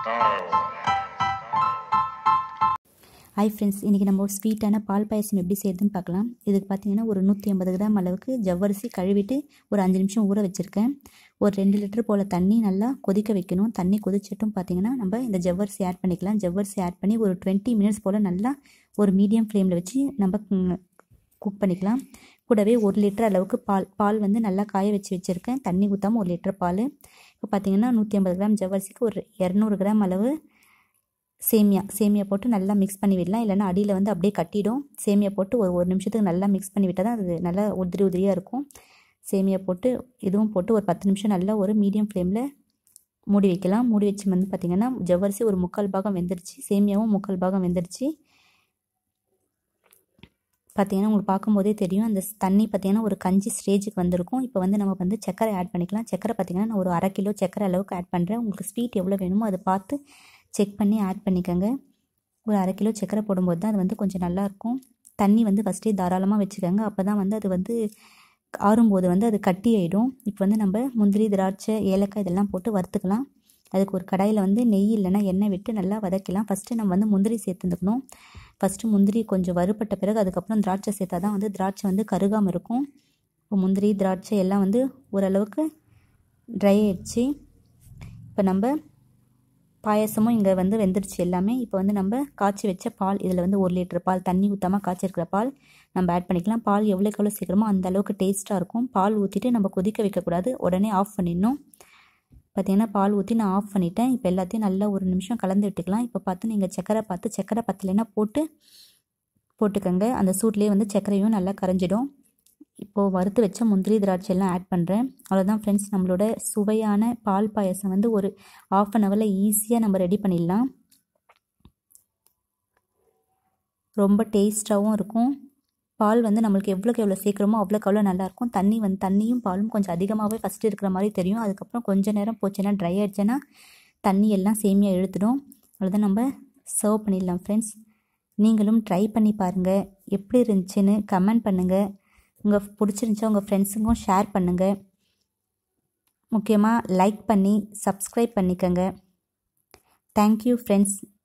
hi friends இன்றைக்கி நம்ம ஒரு ஸ்வீட்டான பால் பாயசம் எப்படி செய்யுதுன்னு பார்க்கலாம் இதுக்கு பார்த்தீங்கன்னா ஒரு நூற்றி ஐம்பது கிராம் அளவுக்கு ஜவ்வரிசி கழுவிட்டு ஒரு அஞ்சு நிமிஷம் ஊற வச்சுருக்கேன் ஒரு ரெண்டு லிட்டர் போல் தண்ணி நல்லா கொதிக்க வைக்கணும் தண்ணி கொதிச்சிட்டும் பார்த்தீங்கன்னா நம்ம இந்த ஜவ்வரிசி ஆட் பண்ணிக்கலாம் ஜவ்வரிசி ஆட் பண்ணி ஒரு டுவெண்ட்டி மினிட்ஸ் போல் நல்லா ஒரு மீடியம் ஃப்ளேமில் வச்சு நம்ம குக் பண்ணிக்கலாம் கூடவே ஒரு லிட்டர் அளவுக்கு பால் பால் வந்து நல்லா காய வச்சு வச்சுருக்கேன் தண்ணி ஊற்றாமல் ஒரு லிட்டர் பால் இப்போ பார்த்தீங்கன்னா நூற்றி ஐம்பது கிராம் ஜவ்வரிசிக்கு ஒரு இரநூறு கிராம் அளவு சேமியா சேமியா போட்டு நல்லா மிக்ஸ் பண்ணி விடலாம் இல்லைனா அடியில் வந்து அப்படியே கட்டிடும் சேமியா போட்டு ஒரு ஒரு நிமிஷத்துக்கு நல்லா மிக்ஸ் பண்ணி விட்டால் தான் அது நல்லா உதிரி உதிரியாக இருக்கும் சேமியா போட்டு இதுவும் போட்டு ஒரு பத்து நிமிஷம் நல்லா ஒரு மீடியம் ஃப்ளேமில் மூடி வைக்கலாம் மூடி வச்சு வந்து பார்த்திங்கன்னா ஜவ்வரிசி ஒரு முக்கால் பாகம் வெந்துருச்சு சேமியாவும் முக்கால் பாகம் வெந்துருச்சு பார்த்திங்கன்னா உங்களுக்கு பார்க்கும்போதே தெரியும் அந்த தண்ணி பார்த்திங்கன்னா ஒரு கஞ்சி ஸ்டேஜுக்கு வந்திருக்கும் இப்போ வந்து நம்ம வந்து சக்கரை ஆட் பண்ணிக்கலாம் சக்கரை பார்த்திங்கன்னா நான் ஒரு அரை கிலோ சக்கரை அளவுக்கு ஆட் பண்ணுறேன் உங்களுக்கு ஸ்வீட் எவ்வளோ வேணுமோ அதை பார்த்து செக் பண்ணி ஆட் பண்ணிக்கோங்க ஒரு அரை கிலோ சக்கரை போடும்போது தான் அது வந்து கொஞ்சம் நல்லாயிருக்கும் தண்ணி வந்து ஃபஸ்ட்டே தாராளமாக வச்சுக்கோங்க அப்போ தான் வந்து அது வந்து ஆறும்போது வந்து அது கட்டி ஆகிடும் இப்போ வந்து நம்ம முந்திரி திராட்சை ஏலக்காய் இதெல்லாம் போட்டு வறுத்துக்கலாம் அதுக்கு ஒரு கடாயில் வந்து நெய் இல்லைனா எண்ணெய் விட்டு நல்லா வதக்கலாம் ஃபஸ்ட்டு நம்ம வந்து முந்திரி சேர்த்துந்துக்கணும் ஃபஸ்ட்டு முந்திரி கொஞ்சம் வறுபட்ட பிறகு அதுக்கப்புறம் திராட்சை சேர்த்தா தான் வந்து திராட்சை வந்து கருகாமல் இருக்கும் இப்போ முந்திரி திராட்சை எல்லாம் வந்து ஓரளவுக்கு ட்ரை ஆயிடுச்சு இப்போ நம்ம பாயசமும் இங்கே வந்து வெந்துருச்சு எல்லாமே இப்போ வந்து நம்ம காய்ச்சி வச்ச பால் இதில் வந்து ஒரு லிட்டர் பால் தண்ணி ஊற்றாமல் காய்ச்சிருக்கிற பால் நம்ம ஆட் பண்ணிக்கலாம் பால் எவ்வளோக்கு எவ்வளோ சீக்கிரமோ அந்த அளவுக்கு டேஸ்ட்டாக இருக்கும் பால் ஊற்றிட்டு நம்ம கொதிக்க வைக்கக்கூடாது உடனே ஆஃப் பண்ணிடணும் பார்த்திங்கன்னா பால் ஊற்றி நான் ஆஃப் பண்ணிட்டேன் இப்போ எல்லாத்தையும் நல்லா ஒரு நிமிஷம் கலந்து விட்டுக்கலாம் இப்போ பார்த்து நீங்கள் சக்கரை பார்த்து சக்கரை பத்தலைன்னா போட்டு போட்டுக்கோங்க அந்த சூட்லேயே வந்து சர்க்கரையும் நல்லா கரைஞ்சிடும் இப்போது வறுத்து வச்ச முந்திரி திராட்சை எல்லாம் ஆட் பண்ணுறேன் அவ்வளோதான் ஃப்ரெண்ட்ஸ் நம்மளோட சுவையான பால் பாயசம் வந்து ஒரு ஆஃப் அன் ஹவரில் ஈஸியாக நம்ம ரெடி பண்ணிடலாம் ரொம்ப டேஸ்ட்டாகவும் இருக்கும் பால் வந்து நம்மளுக்கு எவ்வளோக்கு எவ்வளோ சேர்க்குறோமோ அவ்வளோக்கு அவ்வளோ நல்லாயிருக்கும் தண்ணி வந்து தண்ணியும் பாலும் கொஞ்சம் அதிகமாகவே ஃபஸ்ட்டு இருக்கிற மாதிரி தெரியும் அதுக்கப்புறம் கொஞ்சம் நேரம் போச்சுன்னா ட்ரை ஆகிடுச்சுன்னா தண்ணி எல்லாம் சேமியாக இழுத்துடும் அவ்வளோதான் நம்ம சர்வ் பண்ணிடலாம் ஃப்ரெண்ட்ஸ் நீங்களும் ட்ரை பண்ணி பாருங்கள் எப்படி இருந்துச்சுன்னு கமெண்ட் பண்ணுங்கள் உங்கள் பிடிச்சிருந்துச்சா உங்கள் ஃப்ரெண்ட்ஸுக்கும் ஷேர் பண்ணுங்கள் முக்கியமாக லைக் பண்ணி சப்ஸ்கிரைப் பண்ணிக்கோங்க தேங்க்யூ ஃப்ரெண்ட்ஸ்